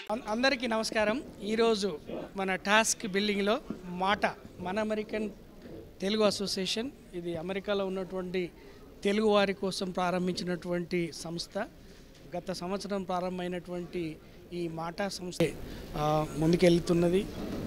అం- అందరికీ నమస్కారం ఈరోజు మన టాస్క్ బిల్డింగ్లో మాట మన అమెరికన్ తెలుగు అసోసియేషన్ ఇది అమెరికాలో ఉన్నటువంటి తెలుగు వారి కోసం ప్రారంభించినటువంటి సంస్థ గత సంవత్సరం ప్రారంభమైనటువంటి ఈ మాట సంస్థ ఆ, ముందుకెళ్తున్నది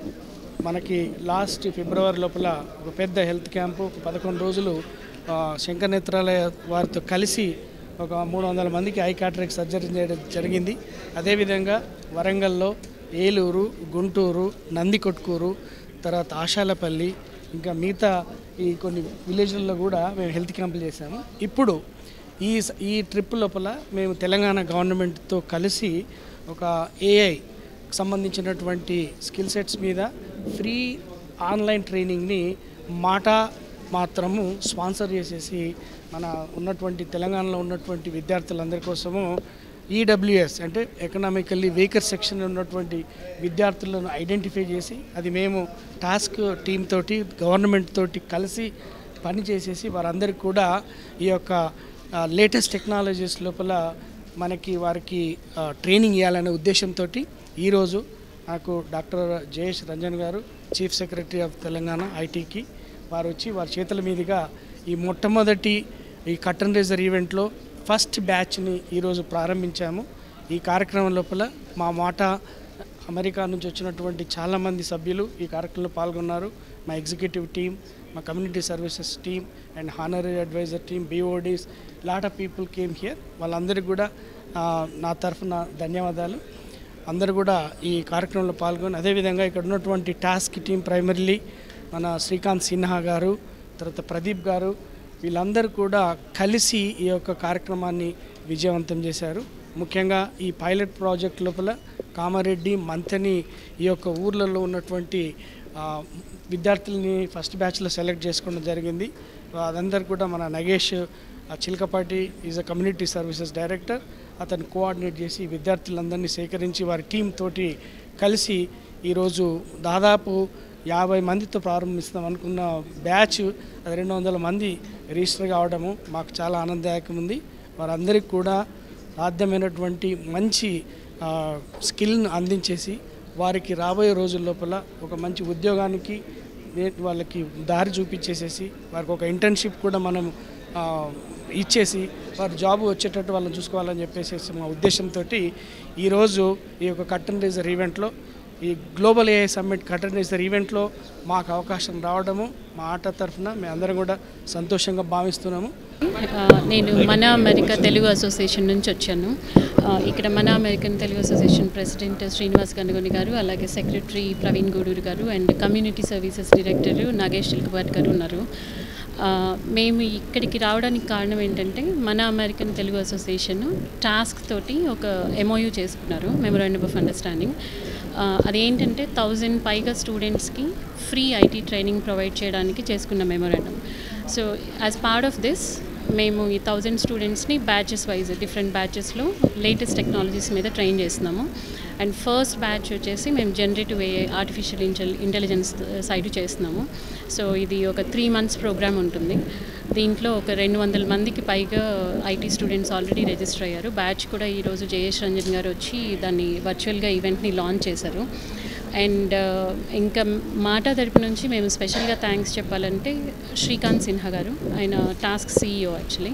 మనకి లాస్ట్ ఫిబ్రవరి లోపల ఒక పెద్ద హెల్త్ క్యాంపు ఒక పదకొండు రోజులు ఆ, శంకర్ నేత్రాలయ వారితో కలిసి ఒక మూడు వందల మందికి ఐ కాట్రాక్ట్ సర్జరీ చేయడం జరిగింది అదేవిధంగా వరంగల్లో ఏలూరు గుంటూరు నందికొట్కూరు తర్వాత ఆశాలపల్లి ఇంకా మిగతా ఈ కొన్ని విలేజ్లలో కూడా మేము హెల్త్ క్యాంపులు చేశాము ఇప్పుడు ఈ స- ఈ ట్రిప్ లోపల మేము తెలంగాణ గవర్నమెంట్తో కలిసి ఒక ఏఐ సంబంధించినటువంటి స్కిల్ సెట్స్ మీద ఫ్రీ ఆన్లైన్ ట్రైనింగ్ని మాట మాత్రము స్పాన్సర్ చేసేసి మన ఉన్నటువంటి తెలంగాణలో ఉన్నటువంటి విద్యార్థులందరి కోసము ఈడబ్ల్యూఎస్ అంటే ఎకనామికల్లీ వీకర్ సెక్షన్ ఉన్నటువంటి విద్యార్థులను ఐడెంటిఫై చేసి అది మేము టాస్క్ టీమ్ తోటి గవర్నమెంట్ తోటి కలిసి పని చేసేసి వారందరికీ కూడా ఈ యొక్క లేటెస్ట్ టెక్నాలజీస్ లోపల మనకి వారికి ఆ, ట్రైనింగ్ ఇవ్వాలనే ఉద్దేశంతో ఈరోజు నాకు డాక్టర్ జయేష్ రంజన్ గారు చీఫ్ సెక్రటరీ ఆఫ్ తెలంగాణ ఐటీకి వారు వచ్చి వారి చేతుల మీదుగా ఈ మొట్టమొదటి ఈ కట్టన్ రేజర్ ఈవెంట్లో ఫస్ట్ బ్యాచ్ని ఈరోజు ప్రారంభించాము ఈ కార్యక్రమం లోపల మా మాట అమెరికా నుంచి వచ్చినటువంటి చాలామంది సభ్యులు ఈ కార్యక్రమంలో పాల్గొన్నారు మా ఎగ్జిక్యూటివ్ టీమ్ మా community services team and honorary advisor team BODs lot of people came here వాళ్ళందరికీ కూడా ఆ, నా తరఫున ధన్యవాదాలు అందరూ కూడా ఈ కార్యక్రమంలో పాల్గొని అదేవిధంగా ఇక్కడ ఉన్నటువంటి టాస్క్ టీం ప్రైమరీలీ మన శ్రీకాంత్ సిన్హా గారు తర్వాత ప్రదీప్ గారు వీళ్ళందరూ కూడా కలిసి ఈ యొక్క కార్యక్రమాన్ని విజయవంతం చేశారు ముఖ్యంగా ఈ పైలట్ ప్రాజెక్ట్ లోపల కామారెడ్డి మంతని ఈ యొక్క ఊర్లలో ఉన్నటువంటి ఆ, విద్యార్థుల్ని ఫస్ట్ బ్యాచ్లో సెలెక్ట్ చేసుకోవడం జరిగింది అదందరూ కూడా మన నగేష్ ఆ, Chilakapati is a community services director అతను కోఆర్డినేట్ చేసి విద్యార్థులందరినీ సేకరించి వారి టీం తోటి కలిసి ఈరోజు దాదాపు యాభై మందితో ప్రారంభిస్తాం అనుకున్న బ్యాచ్ అది రెండు వందల మంది రిజిస్టర్ కావడము మాకు చాలా ఆనందదాయకం ఉంది వారందరికీ కూడా సాధ్యమైనటువంటి మంచి ఆ, స్కిల్ను అందించేసి వారికి రాబోయే రోజుల లోపల ఒక మంచి ఉద్యోగానికి నే- వాళ్ళకి దారి చూపించేసేసి వారికి ఒక ఇంటర్న్షిప్ కూడా మనం ఆ, ఇచ్చేసి వారు జాబ్ వచ్చేటట్టు వాళ్ళని చూసుకోవాలని చెప్పేసి మా ఉద్దేశంతో ఈరోజు ఈ యొక్క కట్టన్ రేజర్ ఈవెంట్లో ఈ global AI summit curtain raiser ఈవెంట్లో మాకు అవకాశం రావడము మా ఆట తరఫున మేము అందరం కూడా సంతోషంగా భావిస్తున్నాము ఆ, నేను మన అమెరికా తెలుగు అసోసియేషన్ నుంచి వచ్చాను ఆ, ఇక్కడ మన American Telugu association president Srinivas Ganagoni garu అలాగే secretary Praveen Gudur garu and community services director Nagesh Chilkapati garu ఉన్నారు ఆ, మేము ఇక్కడికి రావడానికి కారణం ఏంటంటే మన అమెరికన్ తెలుగు అసోసియేషన్ టాస్క్ తోటి ఒక ఎంఓయూ చేసుకున్నారు మెమోరాండమ్ ఆఫ్ అండర్స్టాండింగ్ ఆ, అదేంటంటే థౌజండ్ పైగా స్టూడెంట్స్కి ఫ్రీ ఐటీ ట్రైనింగ్ ప్రొవైడ్ చేయడానికి చేసుకున్న memorandum so as part of this మేము ఈ థౌజండ్ స్టూడెంట్స్ని బ్యాచెస్ వైజ్ డిఫరెంట్ బ్యాచెస్లో లేటెస్ట్ టెక్నాలజీస్ మీద ట్రైన్ చేస్తున్నాము అండ్ ఫస్ట్ బ్యాచ్ వచ్చేసి మేము generative A artificial intel intelligence side చేస్తున్నాము సో ఇది ఒక త్రీ మంత్స్ ప్రోగ్రామ్ ఉంటుంది దీంట్లో ఒక రెండు వందల మందికి పైగా ఐటీ స్టూడెంట్స్ ఆల్రెడీ రిజిస్టర్ అయ్యారు బ్యాచ్ కూడా ఈరోజు జయేష్ రంజన్ గారు వచ్చి దాన్ని వర్చువల్గా ఈవెంట్ని లాంచ్ చేశారు అండ్ ఇంకా మాట తరపు నుంచి మేము స్పెషల్గా థ్యాంక్స్ చెప్పాలంటే శ్రీకాంత్ సిన్హా గారు ఆయన టాస్క్ సీఈఓ యాక్చువల్లీ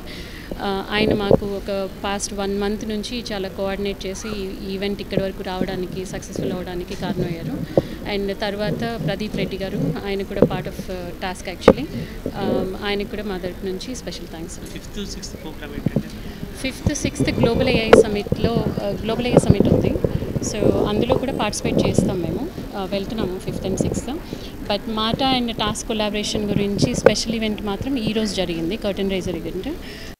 ఆయన మాకు ఒక పాస్ట్ వన్ మంత్ నుంచి చాలా కోఆర్డినేట్ చేసి ఈ ఈవెంట్ ఇక్కడి వరకు రావడానికి సక్సెస్ఫుల్ అవ్వడానికి కారణమయ్యారు అండ్ తర్వాత ప్రదీప్ రెడ్డి గారు ఆయన కూడా పార్ట్ ఆఫ్ టాస్క్ యాక్చువల్లీ ఆయనకు కూడా మా తరపు నుంచి special thanks fifth sixth program ఏంటంటే ఫిఫ్త్ సిక్స్త్ గ్లోబల్ ఏఐ సమిట్లో గ్లోబల్ ఏఐ సమిట్ ఉంది సో అందులో కూడా పార్టిసిపేట్ చేస్తాం మేము ఆ, వెళ్తున్నాము fifth and sixth but MATA and TASK collaboration గురించి స్పెషల్ ఈవెంట్ మాత్రం ఈ రోజు జరిగింది కర్టన్ రైజర్ ఈవెంట్